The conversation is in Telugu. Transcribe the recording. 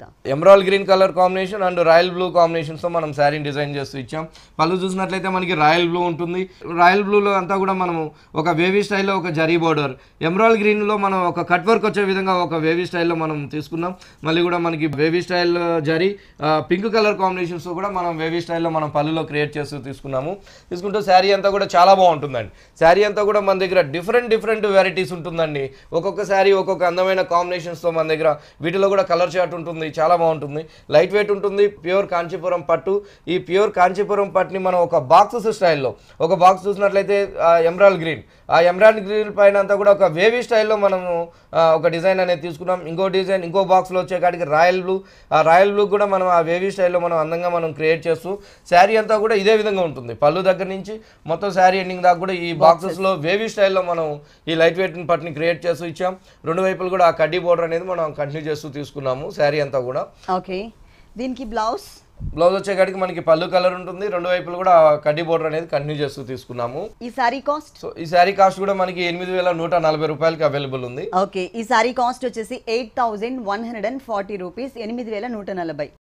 అంతా emerald green colour combination and royal blue కాంబినేషన్స్తో మనం శారీని డిజైన్ చేస్తూ ఇచ్చాం పళ్ళు చూసినట్లయితే మనకి రాయల్ బ్లూ ఉంటుంది రాయల్ బ్లూలో అంతా కూడా మనం ఒక వేవీ స్టైల్లో ఒక జరీ బోర్డర్ ఎమరాల్ గ్రీన్లో మనం ఒక కట్ వర్క్ వచ్చే విధంగా ఒక వేవీ స్టైల్లో మనం తీసుకున్నాం మళ్ళీ కూడా మనకి wavy style zari pink colour combinations కూడా మనం వేవీ స్టైల్లో మనం పళ్ళులో క్రియేట్ చేస్తూ తీసుకున్నాము తీసుకుంటూ శారీ అంతా కూడా చాలా బాగుంటుందండి శారీ అంతా కూడా మన దగ్గర డిఫరెంట్ డిఫరెంట్ వెరైటీస్ ఉంటుందండి ఒక్కొక్క శారీ ఒక్కొక్క అందమైన కాంబినేషన్స్తో మన దగ్గర వీటిలో కూడా కలర్ చార్ట్ ఉంటుంది చాలా బాగుంటుంది లైట్ వెయిట్ ఉంటుంది ప్యూర్ కాంచీపురం పట్టు ఈ ప్యూర్ కాంచీపురం పట్టుని మనం ఒక బాక్సెస్ స్టైల్లో ఒక బాక్స్ చూసినట్లయితే ఎమరాల్ గ్రీన్ ఆ ఎమరాల్ గ్రీన్ పైన అంతా కూడా ఒక వేవీ స్టైల్లో మనము ఆ, ఒక డిజైన్ అనేది తీసుకున్నాం ఇంకో డిజైన్ ఇంకో బాక్స్లో వచ్చే కాడికి రాయల్ బ్లూ ఆ రాయల్ బ్లూ కూడా మనం ఆ వేవీ స్టైల్లో మనం అందంగా మనం క్రియేట్ చేస్తూ శారీ అంతా కూడా ఇదే విధంగా ఉంటుంది పళ్ళు దగ్గర నుంచి మొత్తం శారీ ఎండింగ్ దాకా కూడా ఈ బాక్సెస్లో వేవీ స్టైల్లో మనం ఈ లైట్ వెయిట్ పట్టుని క్రియేట్ చేస్తూ ఇచ్చాం రెండు వైపులు కూడా ఆ కడ్డీ బోర్డర్ అనేది మనం కంటిన్యూ చేస్తూ తీసుకున్నాము శారీ అంతా కూడా ఓకే దీనికి బ్లౌజ్ బ్లౌజ్ వచ్చేకాడికి మనకి పళ్ళు కలర్ ఉంటుంది రెండు వైపులు కూడా ఆ కడ్డీ బోర్డర్ అనేది కంటిన్యూ చేస్తూ తీసుకున్నాము ఈ సారీ కాస్ట్ సో ఈ శారీ కాస్ట్ కూడా మనకి ఎనిమిది వేల నూట నలభై రూపాయలకి అవైలబుల్ ఉంది ఓకే ఈ సారీ కాస్ట్ వచ్చేసి eight thousand one hundred and forty rupees ఎనిమిది వేల నూట నలభై